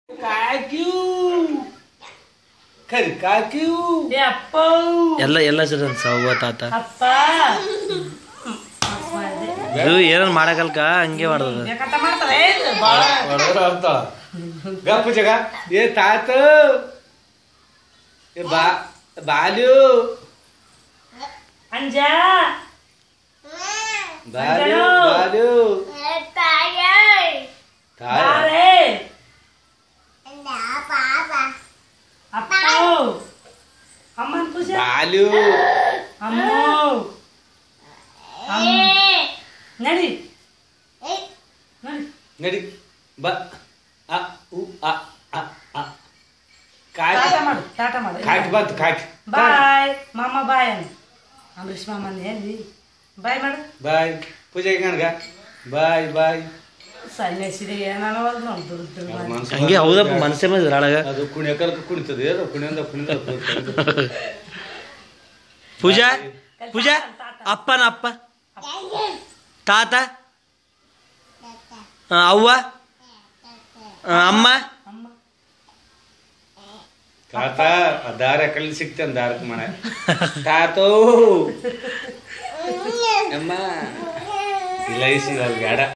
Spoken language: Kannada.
ಕಾಕ್ಯೂ ಕರಿ ಕಾಕ್ಯೂ ಏ ಅಪ್ಪ ಎಲ್ಲ ಎಲ್ಲ ಸರಿ ಸವ್ವ ತಾತ ಅಪ್ಪ ಅಪ್ಪ ಇದೆ. ಇದು ಏನಾರು ಮಾಡಕಲ್ಕ ಹಂಗೆ ಮಾಡ್ದದ ಬೇಕಂತ ಮಾಡ್ತಾರೆ ಇದು ಬಾಳ ಹೊಡೆದ್ರ ಅರ್ಥ ಗಪ್ಪ ಜಗ ಏ ತಾತ ಏ ಬಾ ಬಾಲ್ಯು ಅಂಜ ಬಾಲ್ಯು ಬಾಲ್ಯು ತಾಯ ಬಾರೆ ಅಪ್ಪ ಅಮ್ಮನ ಪೂಜೆ ಬಾಲ್ಯು ಅಮ್ಮ ನಡಿ ನಡಿ ನಡಿ ಬಾ ಅ ಉ ಅ ಅ ಅ ಕಾಕಿ ಟಾಟ ಮಾಡು ಟಾಟ ಮಾಡು ಕಾಕಿ ಬಂತು ಕಾಕಿ ಬಾಯ್ ಮಾಮ ಬಾಯ್ ಅನ್ನ ಅಂಬರೀಷ್ ಮಾಮನ್ ಹೇಳಿ ಬಾಯ್ ಮಾಡು ಬಾಯ್ ಪೂಜೆಗೆ ಕಣಗ ಬಾಯ್ ಬಾಯ್ ಸನ್ಯಾಸಿದೆ ಏನಾನ ನೋಡಿ ದುಡ್ಡು ಮಾಡಿ ಹಂಗೆ ಹೌದಪ್ಪ ಮನಸ್ಸೇ ಮಂದಿ ಅದ್ರಾಗ ಅದು ಕುಣಿಯಕಲ್ಕ ಕುಣಿತದೆ ಅದು ಕುಣಿಯಂದ ಕುಣಿದ ಪೂಜಾ ಪೂಜಾ ಅಪ್ಪನ ಅಪ್ಪ ತಾತ ಆ, ಅವ್ವ ಆ, ಅಮ್ಮ ಅಮ್ಮ ತಾತ ಆ ದಾರ ಕಲ್ಲಿ ಸಿಗ್ತಾನೆ ದಾರಕ್ಕೆ ಮನೆ ತಾತೋ ಅಮ್ಮ ಇಲ್ಲ ಇಸಿ ಬೇಡ